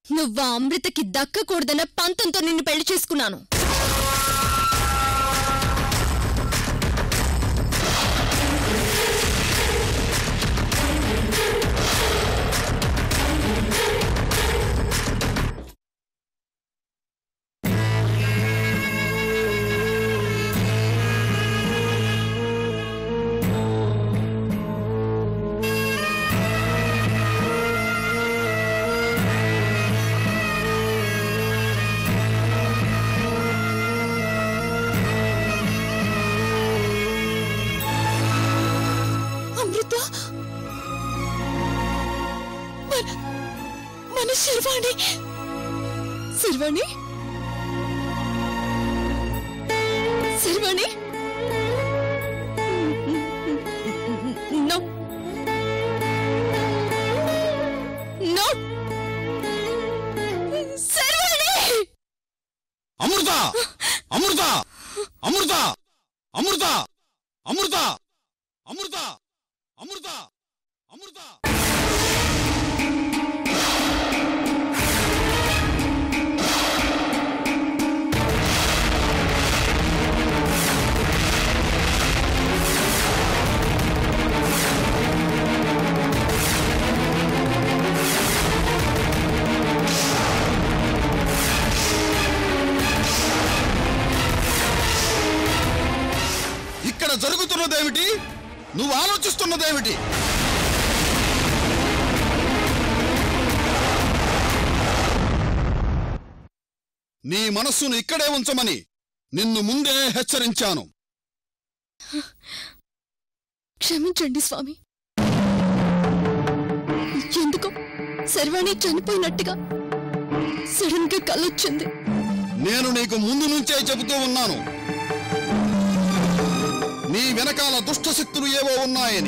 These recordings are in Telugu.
నువ్వు ఆ అమృతకి దక్కకూడదన్న పంతంతో నిన్ను పెళ్లి చేసుకున్నాను అమృత మన- మన శర్వాణి శర్వాణి శర్వాణి నో నో శర్వాణి అమృత అమృత అమృత అమృత అమృత అమృత అమృత అమృత ఇక్కడ జరుగుతున్నదేమిటి నువ్వు ఆలోచిస్తున్నదేమిటి నీ మనస్సును ఇక్కడే ఉంచమని నిన్ను ముందే హెచ్చరించాను క్షమించండి స్వామి ఎందుకో శర్వాణి చనిపోయినట్టుగా సడన్ గా కలొచ్చింది నేను నీకు ముందు నుంచే చెబుతూ ఉన్నాను నీ వెనకాల దుష్టశక్తులు ఏవో ఉన్నాయని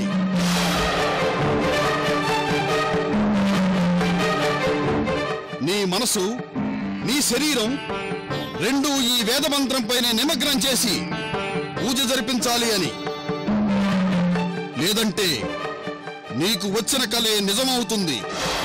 నీ మనసు నీ శరీరం రెండూ ఈ వేదమంత్రంపైనే నిమగ్నం చేసి పూజ జరిపించాలి అని లేదంటే నీకు వచ్చిన కలే నిజమవుతుంది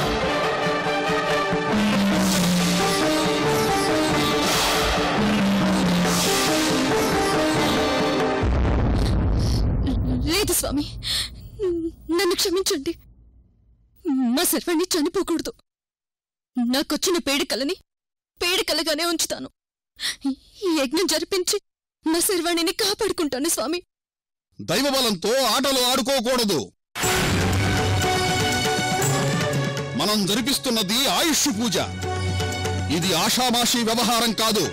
లేదు స్వామి నన్ను క్షమించండి మా శర్వాణి చనిపోకూడదు నాకొచ్చిన పేడికలని పేడికలగానే ఉంచుతాను ఈ యజ్ఞం జరిపించి నా శర్వాణిని కాపాడుకుంటాను స్వామి దైవబలంతో ఆటలు ఆడుకోకూడదు మనం జరిపిస్తున్నది ఆయుష్ పూజ ఇది ఆషామాషి వ్యవహారం కాదు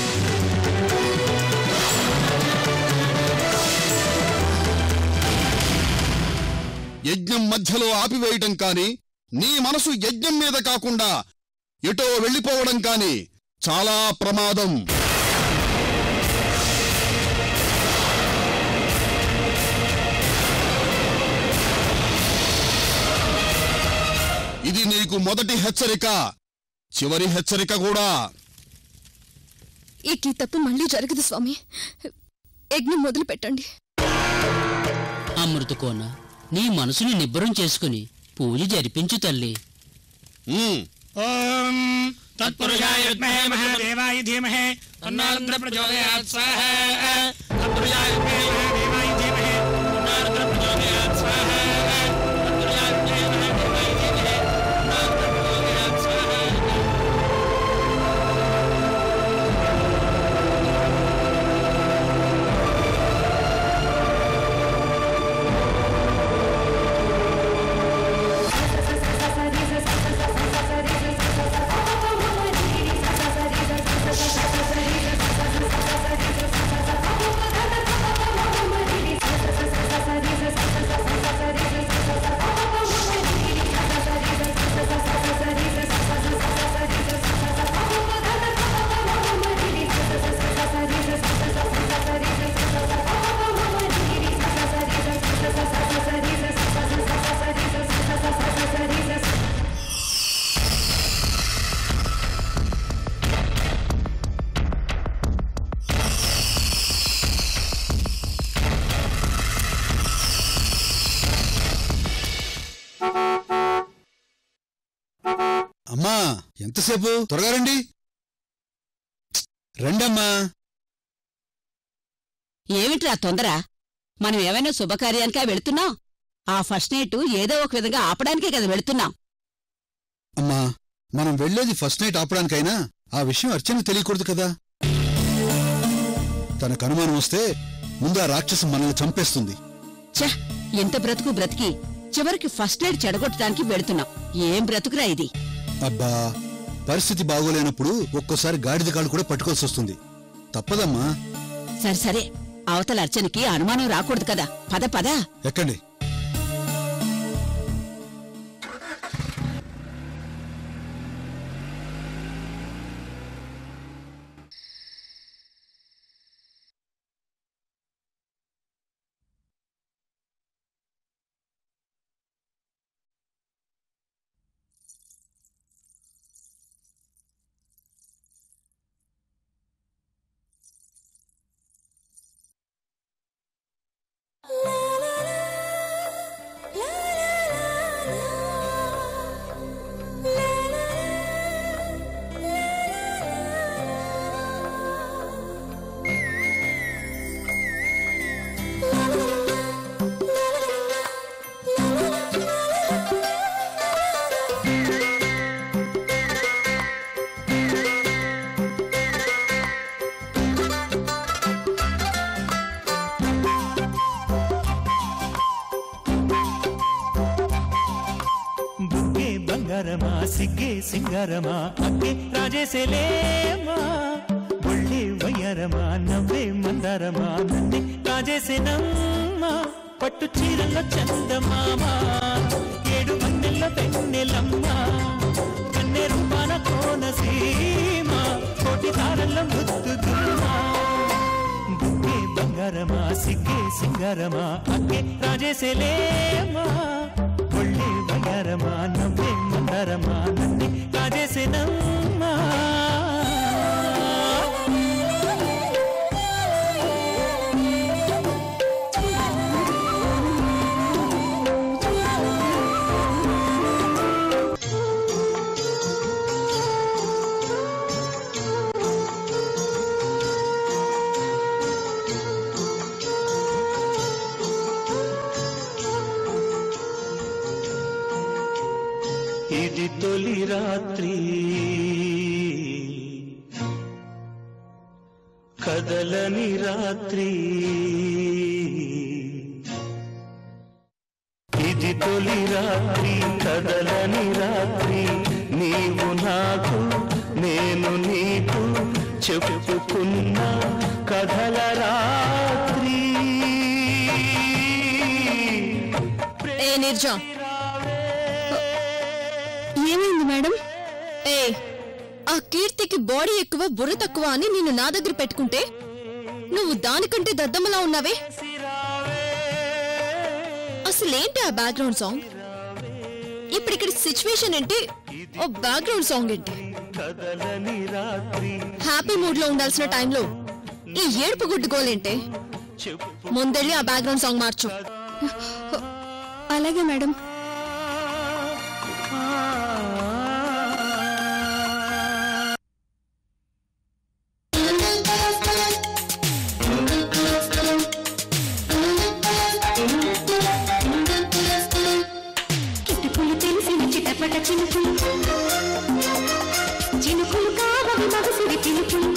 యజ్ఞం మధ్యలో ఆపివేయటం కాని నీ మనసు యజ్ఞం మీద కాకుండా ఎటో వెళ్ళిపోవడం కాని చాలా ప్రమాదం ఇది నీకు మొదటి హెచ్చరిక చివరి హెచ్చరిక కూడా ఇక ఈ తప్పు మళ్ళీ జరగదు స్వామి యజ్ఞం మొదలు పెట్టండి అమృతకోన నీ మనసుని నిబ్బరం చేసుకుని పూజ జరిపించు తల్లి ఉమ్, ఓం తత్పురుషాయ విద్మహే మహాదేవాయ ధీమహే తన్నారుద్ర ప్రచోదయాత్ స్వాహా తత్పురుషాయ విద్మహే మహాదేవాయ ధీమహే తన్నారుద్ర ప్రచోదయాత్ స్వాహా తత్పురుషాయ విద్మహే మహాదేవాయ ధీమహే తన్నారుద్ర ప్రచోదయాత్ స్వాహా Thank you. ఎంతసేపు త్వరగా రండి రండమ్మా ఏమిట్రా తొందర మనం ఏమైనా శుభకార్యానికా వెళుతున్నాం ఆ ఫస్ట్ నైట్ ఏదో ఒక విధంగా ఆపడానికే కదా వెళుతున్నాం అమ్మా మనం వెళ్ళేది ఫస్ట్ నైట్ ఆపడానికైనా ఆ విషయం అర్చన తెలియకూడదు కదా తనకు అనుమానం వస్తే ముందు ఆ రాక్షసం మనల్ని చంపేస్తుంది ఛ ఎంత బ్రతుకు బ్రతికి చివరికి ఫస్ట్ నైట్ చెడగొట్టడానికి వెళుతున్నాం ఏం బ్రతుకురా ఇది అబ్బా పరిస్థితి బాగోలేనప్పుడు ఒక్కోసారి గాడిద కాళ్ళు కూడా పట్టుకోవాల్సి వస్తుంది తప్పదమ్మా సరే సరే అవతల అర్చనకి అనుమానం రాకూడదు కదా పద పద ఎక్కండి బుగ్గే బంగారమా సిగ్గే సింగారమా అక్కే రాజేసేలేమా ఒళ్ళే వయ్యారమా నవ్వే మందారమా నన్నే కాజేసేనమ్మా పట్టు చీరల చందమామా ఏడు మన్నెల్ల పెన్నెలమ్మా కన్నె రూపాన కోనసీమ కోటి తారల్ల ముద్దుదుమా బుగ్గే బంగారమా సిగ్గే సింగారమా అక్కే రాజేసేలేమా ఒళ్ళే బంగారమా నవ్వే మందారమా నన్నే కాజేసేనమ్మా ఇది తొలి రాత్రి కదలని రాత్రి ఇది తొలి రాత్రి కదలని రాత్రి నీవు నాకు నేను నీకు చెప్పుకున్న కథల రాత్రి ఏ నిర్జా ఏమైంది మేడం ఏ ఆ కీర్తికి బాడీ ఎక్కువ బుర్ర తక్కువ అని నిన్ను నా దగ్గర పెట్టుకుంటే నువ్వు దానికంటే దద్దమ్మలా ఉన్నావే అసలేంటి ఆ బ్యాక్గ్రౌండ్ సాంగ్ ఇప్పుడు ఇక్కడ సిచ్యువేషన్ ఏంటి ఓ బ్యాక్గ్రౌండ్ సాంగ్ ఏంటి కదలని రాత్రి హ్యాపీ మూడ్ లో ఉండాల్సిన టైంలో ఈ ఏడుపు గుడ్డుకోలేంటే ముందెళ్ళి ఆ బ్యాక్గ్రౌండ్ సాంగ్ మార్చు అలాగే మేడం కిటుకులు తెలిసిన చిటపట చినుకులు చినుకులు కావవి మగసిరి చినుకులు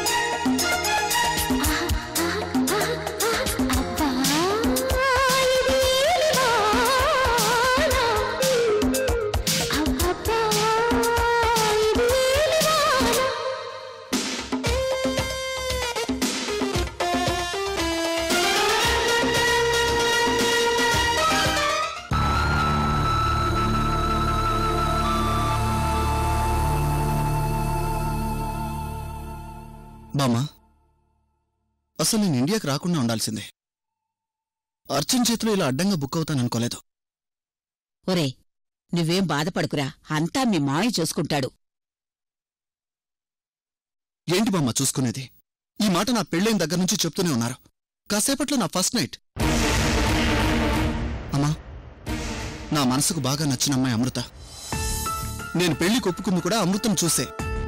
బామ్మా అసలు నేను ఇండియాకి రాకుండా ఉండాల్సిందే అర్చన్ చేతిలో ఇలా అడ్డంగా బుక్ అవుతాననుకోలేదు ఒరే నువ్వేం బాధపడుకురా అంతా మీ మాయ చూసుకుంటాడు ఏంటి బామ్మ చూసుకునేది ఈ మాట నా పెళ్ళైన దగ్గర నుంచి చెప్తూనే ఉన్నారు కాసేపట్లో నా ఫస్ట్ నైట్ అమ్మా నా మనసుకు బాగా నచ్చిన అమ్మాయి అమృత నేను పెళ్లి కొప్పుకుంది కూడా అమృతం చూసే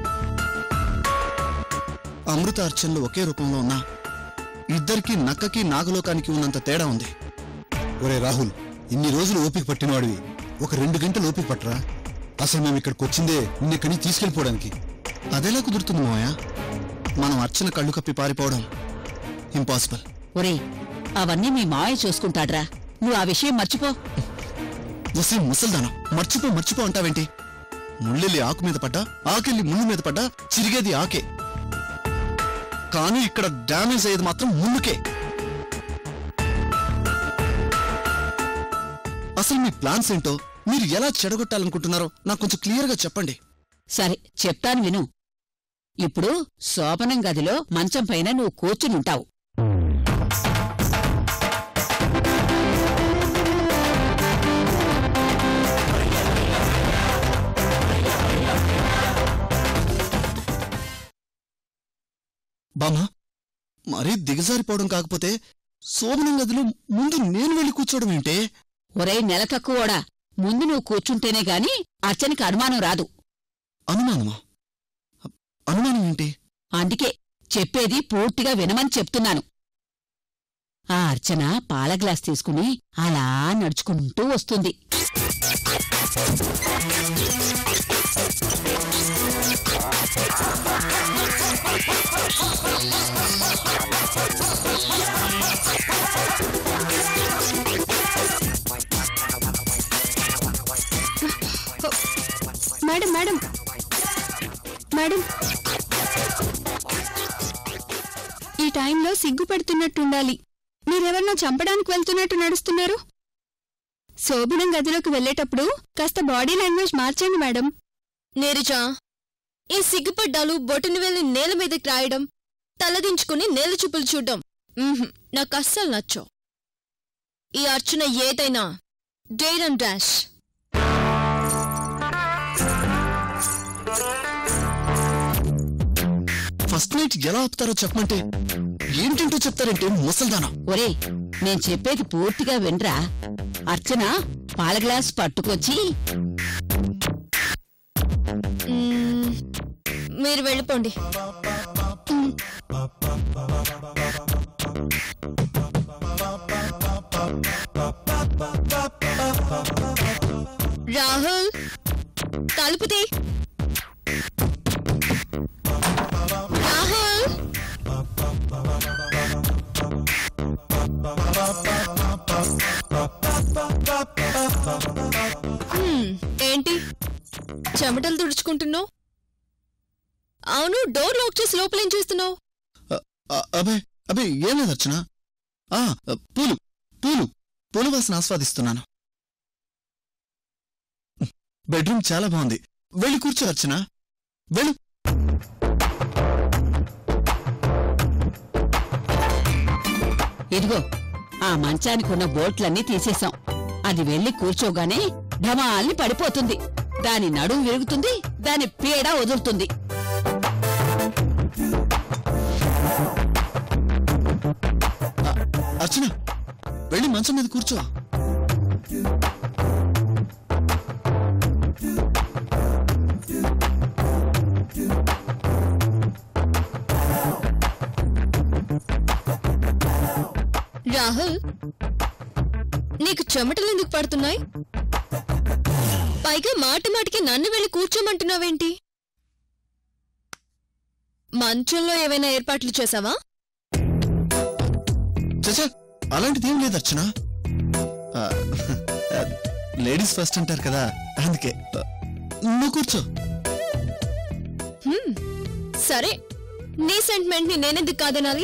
అమృత అర్చనలు ఒకే రూపంలో ఉన్నా ఇద్దరికి నక్కకి నాగలోకానికి ఉన్నంత తేడా ఉంది ఒరే రాహుల్ ఇన్ని రోజులు ఓపిక పట్టినవాడివి ఒక రెండు గంటలు ఓపిక పట్టరా అసలు మేము ఇక్కడికి వచ్చిందే నిన్నెక్కడి నుంచి తీసుకెళ్ళిపోవడానికి అదెలా కుదురుతుంది మోయ మనం అర్చన కళ్ళు కప్పి పారిపోవడం ఇంపాసిబుల్ ఒరే అవన్నీ మీ మావయ్య చూసుకుంటాడ్రా నువ్వు ఆ విషయం మర్చిపో వసే ముసల్దానం మర్చిపో మర్చిపో అంటావేంటి ముళ్ళెల్లి ఆకు మీద పడ్డా ఆకెళ్ళి ముళ్ళు మీద పడ్డా చిరిగేది ఆకే కానీ ఇక్కడ డ్యామేజ్ అయ్యేది మాత్రం ముళ్ళుకే అసలు మీ ప్లాన్స్ ఏంటో మీరు ఎలా చెడగొట్టాలనుకుంటున్నారో నాకు కొంచెం క్లియర్గా చెప్పండి సరే చెప్తాను విను ఇప్పుడు శోభనం గదిలో మంచం పైన నువ్వు కూర్చునుంటావు బామా మరీ దిగజారిపోవడం కాకపోతే శోభనం గదిలో ముందు నేను వెళ్ళి కూర్చోవడం ఏంటే ఒరే నెల తక్కువోడా ముందు నువ్వు కూర్చుంటేనే గాని అర్చనకి అనుమానం రాదు అనుమానమా అనుమానం ఏంటి అందుకే చెప్పేది పూర్తిగా వినమని చెప్తున్నాను ఆ అర్చన పాల గ్లాస్ తీసుకుని అలా నడుచుకుంటూ వస్తుంది మేడం మేడం మేడం ఈ టైంలో సిగ్గుపడుతున్నట్టుండాలి మీరెవరినో చంపడానికి వెళ్తున్నట్టు నడుస్తున్నారు శోభనం గదిలోకి వెళ్ళేటప్పుడు కాస్త బాడీ లాంగ్వేజ్ మార్చండి మేడం నీరజా ఈ సిగ్గుపడ్డాలు బొట్టుని వెళ్ళి నేల మీదకి రాయడం తలదించుకుని నేల చూపులు చూడ్డం మ్మ్హ్, నాకు అస్సలు నచ్చో ఈ అర్చన ఏదైనా dare and dash first night ఎలా ఆపుతారో చెప్పమంటే ఏంటంటో చెప్తారంటే ముసల్దానా ఒరే నేను చెప్పేది పూర్తిగా వినరా అర్చన పాల గ్లాస్ పట్టుకొచ్చి మ్మ్, మీరు వెళ్ళిపోండి రాహుల్ తలుపు తీ రాహుల్ హ్మ్, ఏంటి చెమటలు తుడుచుకుంటున్నావు అవును డోర్ లాక్ చేసి లోపలేం చేస్తున్నావు అ- అ- అబే అబే ఏం లేదు అర్చన ఆ పూలు పూలు పూలు వాసన ఆస్వాదిస్తున్నాను బెడ్రూమ్ చాలా బాగుంది వెళ్ళి కూర్చో అర్చన వెళ్ళు ఇదిగో ఆ మంచానికి ఉన్న బోట్లన్నీ తీసేశాం అది వెళ్లి కూర్చోగానే ఢమాల్ని పడిపోతుంది దాని నడుము విరుగుతుంది దాని పీడ వదులుతుంది అర్చన వెళ్ళి మంచం మీద కూర్చో రాహుల్ నీకు చెమటలు ఎందుకు పడుతున్నాయి పైగా మాట మాటికి నన్ను వెళ్ళి కూర్చోమంటున్నావేంటి మంచంలో ఏవైనా ఏర్పాట్లు చేశావా చచ్చా అలాంటిదేం లేదు అర్చన ఆ, లేడీస్ ఫస్ట్ అంటారు కదా అందుకే ఆ, నువ్వు కూర్చో హ్మ్, సరే నీ సెంటిమెంట్ ని నేనెందుకు కాదనాలి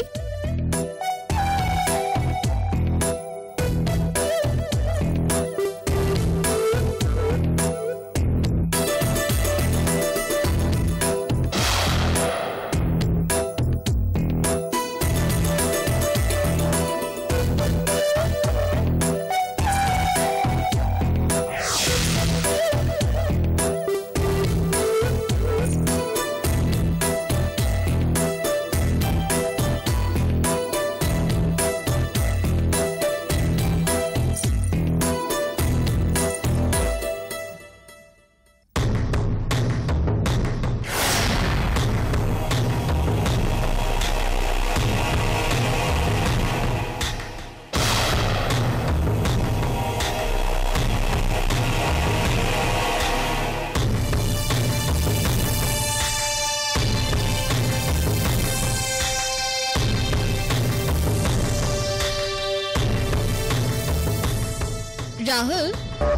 రాహుల్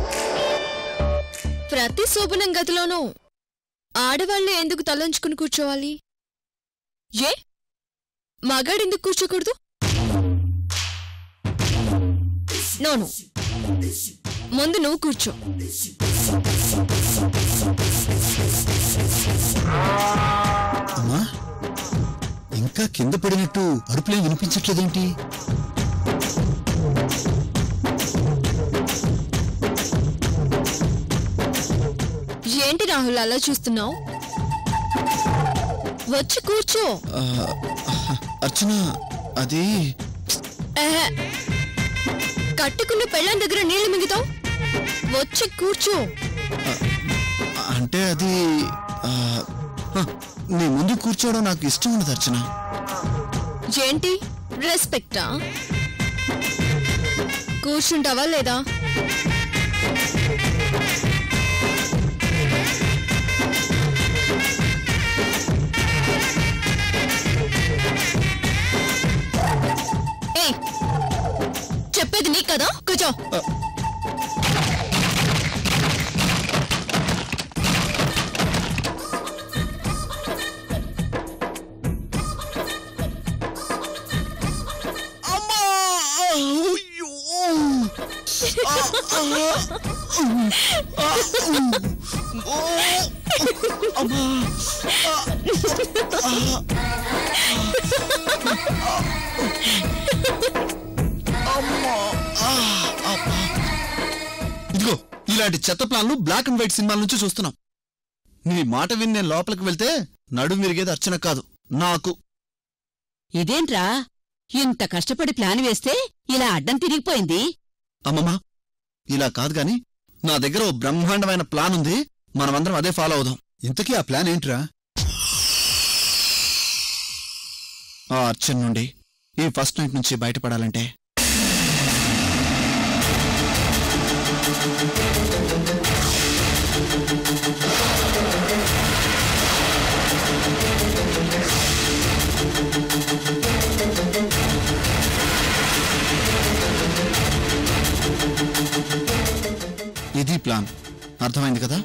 ప్రతి శోభనం గదిలోనూ ఆడవాళ్ళే ఎందుకు తలంచుకుని కూర్చోవాలి ఏ మగాడెందుకు కూర్చోకూడదు నోను ముందు నువ్వు కూర్చో అమ్మా ఇంకా కింద పడినట్టు అరుపులేం వినిపించట్లేదేంటి ఏంటి రాహుల్ అలా చూస్తున్నావు వచ్చి కూర్చో ఆ, అర్చన అది ఎహె. కట్టుకున్న పెళ్ళం దగ్గర నీళ్లు మింగుతావు వచ్చి కూర్చో అంటే అది ఆ, హ, నీ ముందు కూర్చోవడం నాకు ఇష్టం ఉండదు అర్చన ఏంటి రెస్పెక్టా కూర్చుంటావా లేదా ఏయ్, చెప్పేది నీకు కదా కూర్చో అమ్మా అయ్యో ఆ, ఆ, ఆ, ఓ, అమ్మా అమ్మా ఆ, అబ్బా. ఇదిగో ఇలాంటి చెత్త ప్లాన్లు బ్లాక్ అండ్ వైట్ సినిమాల నుంచి చూస్తున్నాం నీ మాట విని నేను లోపలికి వెళ్తే నడుము విరిగేది అర్చన కాదు నాకు ఇదేంట్రా ఇంత కష్టపడి ప్లాన్ వేస్తే ఇలా అడ్డం తిరిగిపోయింది అమ్మమ్మా ఇలా కాదు గాని నా దగ్గర ఓ బ్రహ్మాండమైన ప్లాన్ ఉంది మనమందరం అదే ఫాలో అవుదాం ఇంతకీ ఆ ప్లాన్ ఏంట్రా ఆ అర్చన్ నుండి ఈ ఫస్ట్ నైట్ నుంచి బయటపడాలంటే ఇది ప్లాన్ అర్థమైంది కదా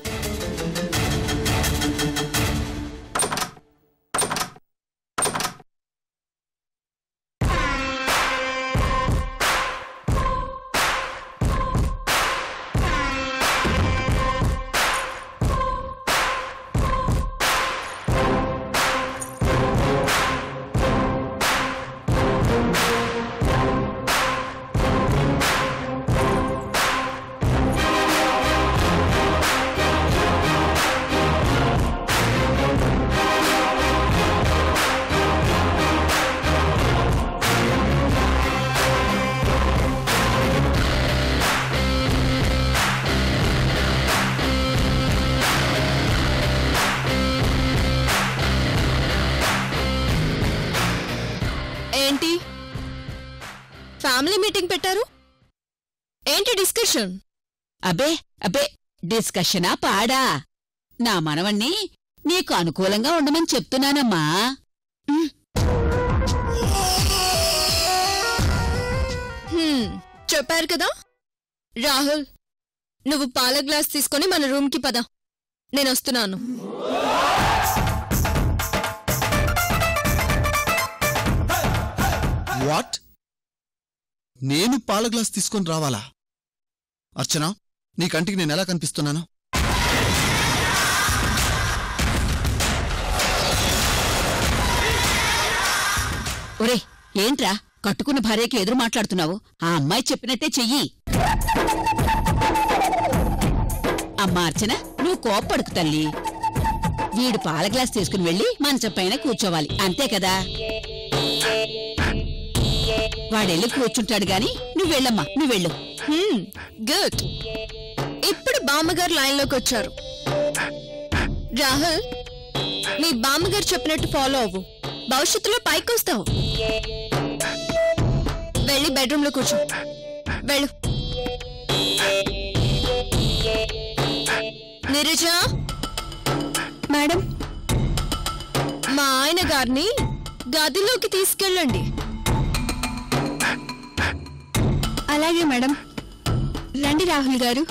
ఏంటి ఫ్యామిలీ మీటింగ్ పెట్టారు ఏంటి డిస్కషన్ అబే అబే డిస్కషనా పాడా నా మనవణ్ణి నీకు అనుకూలంగా ఉండమని చెప్తున్నానమ్మా హ్మ్, చెప్పారు కదా రాహుల్ నువ్వు పాల గ్లాస్ తీసుకొని మన రూమ్కి పద నేను వస్తున్నాను వాట్ నేను పాల గ్లాస్ తీసుకొని రావాలా అర్చన నీ కంటికి నేను ఎలా కనిపిస్తున్నాను ఒరే ఏంట్రా కట్టుకున్న భార్యకి ఎదురు మాట్లాడుతున్నావు ఆ అమ్మాయి చెప్పినట్టే చెయ్యి అమ్మా అర్చన నువ్వు కోప్పడుకు తల్లి వీడు పాల గ్లాస్ తీసుకుని వెళ్ళి మంచం పైన కూర్చోవాలి అంతే కదా వాడెళ్ళి కూర్చుంటాడు గాని నువ్వెళ్ళమ్మా నువ్వెళ్ళు గుడ్ ఇప్పుడు బామ్మగారు లైన్లోకి వచ్చారు రాహుల్ మీ బామ్మగారు చెప్పినట్టు ఫాలో అవ్వు భవిష్యత్తులో పైకి వస్తావు వెళ్ళి బెడ్రూమ్లో కూర్చో వెళ్ళు నీరజ మేడం మా ఆయన గారిని గదిలోకి తీసుకెళ్ళండి అలాగే మేడం రండి రాహుల్ గారు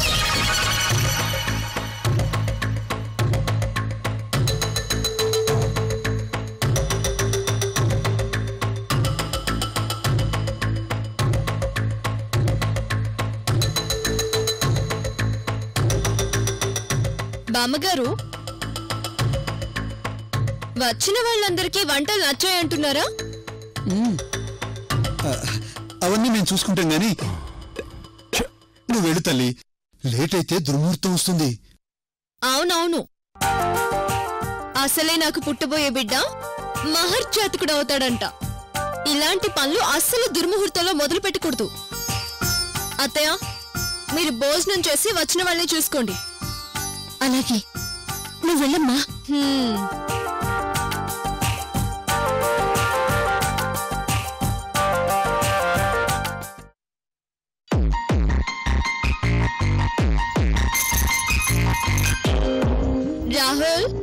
బామ్మగారు వచ్చిన వాళ్ళందరికీ వంటలు నచ్చాయంటున్నారా ఉమ్, అవన్నీ మేము చూసుకుంటాం గాని ఛ, నువ్వు వెళ్ళు తల్లి లేట్ అయితే దుర్ముహూర్తం వస్తుంది అవునవును అసలే నాకు పుట్టబోయే బిడ్డ మహర్జాతకుడు అవుతాడంట ఇలాంటి పనులు అస్సలు దుర్ముహూర్తంలో మొదలు పెట్టకూడదు అత్తయ్య మీరు భోజనం చేసి వచ్చిన వాళ్ళని చూసుకోండి అలాగే నువ్వు వెళ్ళమ్మా రాహుల్